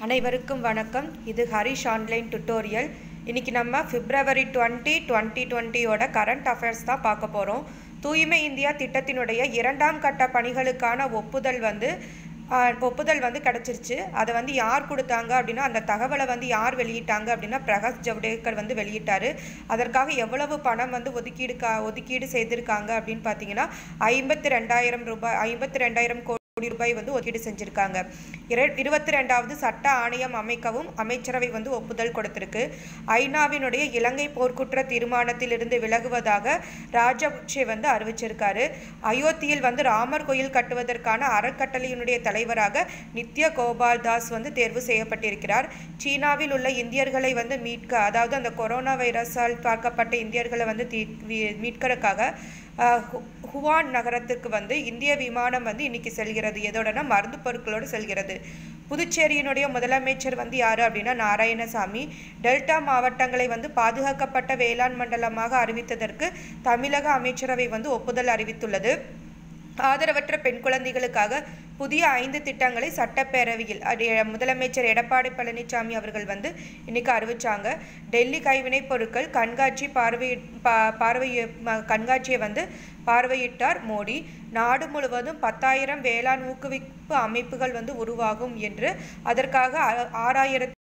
அனைவருக்கும் வணக்கம் இது ஹரிஷ் ஆன்லைன் டுட்டோரியல் இன்னைக்கு நம்ம பிப்ரவரி டுவெண்ட்டி டுவெண்ட்டி டுவெண்ட்டியோட கரண்ட் அஃபேர்ஸ் தான் பார்க்க போகிறோம் தூய்மை இந்தியா திட்டத்தினுடைய இரண்டாம் கட்ட பணிகளுக்கான ஒப்புதல் வந்து ஆஹ், ஒப்புதல் வந்து கிடச்சிருச்சு அதை வந்து யார் கொடுத்தாங்க அப்படின்னா அந்த தகவலை வந்து யார் வெளியிட்டாங்க அப்படின்னா பிரகாஷ் ஜவடேகர் வந்து வெளியிட்டார் அதற்காக எவ்வளவு பணம் வந்து ஒதுக்கீடு கா ஒதுக்கீடு செய்திருக்காங்க அப்படின்னு பார்த்தீங்கன்னா ஐம்பத்தி ரெண்டாயிரம் ரூபாய் ஐம்பத்தி ரெண்டாயிரம் கோடி ரூபாய் வந்து ஒதுக்கீடு செஞ்சிருக்காங்க இர இருபத்தி ரெண்டாவது சட்ட ஆணையம் அமைக்கவும் அமைச்சரவை வந்து ஒப்புதல் கொடுத்திருக்கு ஐநாவினுடைய இலங்கை போர்க்குற்ற தீர்மானத்திலிருந்து விலகுவதாக ராஜபக்சே வந்து அறிவிச்சிருக்காரு அயோத்தியில் வந்து ராமர் கோயில் கட்டுவதற்கான அறக்கட்டளையினுடைய தலைவராக நித்ய கோபால் தாஸ் வந்து தேர்வு செய்யப்பட்டிருக்கிறார் சீனாவில் உள்ள இந்தியர்களை வந்து மீட்க அதாவது அந்த கொரோனா வைரஸால் தாக்கப்பட்ட இந்தியர்களை வந்து தீ வி- மீட்கறதுக்காக அஹ், ஹு- ஹுவான் நகரத்துக்கு வந்து இந்திய விமானம் வந்து இன்னைக்கு செல்கிறது எதோடனா மருந்து பொருட்களோடு செல்கிறது புதுச்சேரியினுடைய முதலமைச்சர் வந்து யாரு அப்படின்னா நாராயணசாமி டெல்டா மாவட்டங்களை வந்து பாதுகாக்கப்பட்ட வேளாண் மண்டலமாக அறிவித்ததற்கு தமிழக அமைச்சரவை வந்து ஒப்புதல் அறிவித்துள்ளது ஆதரவற்ற பெண் குழந்தைகளுக்காக புதிய ஐந்து திட்டங்களை சட்டப்பேரவையில் அது முதலமைச்சர் எடப்பாடி பழனிசாமி அவர்கள் வந்து இன்னைக்கு அறிவிச்சாங்க டெல்லி கைவினைப் பொருட்கள் கண்காட்சி பார்வை பா பார்வை ம- கண்காட்சியை வந்து பார்வையிட்டார் மோடி நாடு முழுவதும் பத்தாயிரம் வேளாண் ஊக்குவிப்பு அமைப்புகள் வந்து உருவாகும் என்று அதற்காக ஆ- ஆறாயிரத்து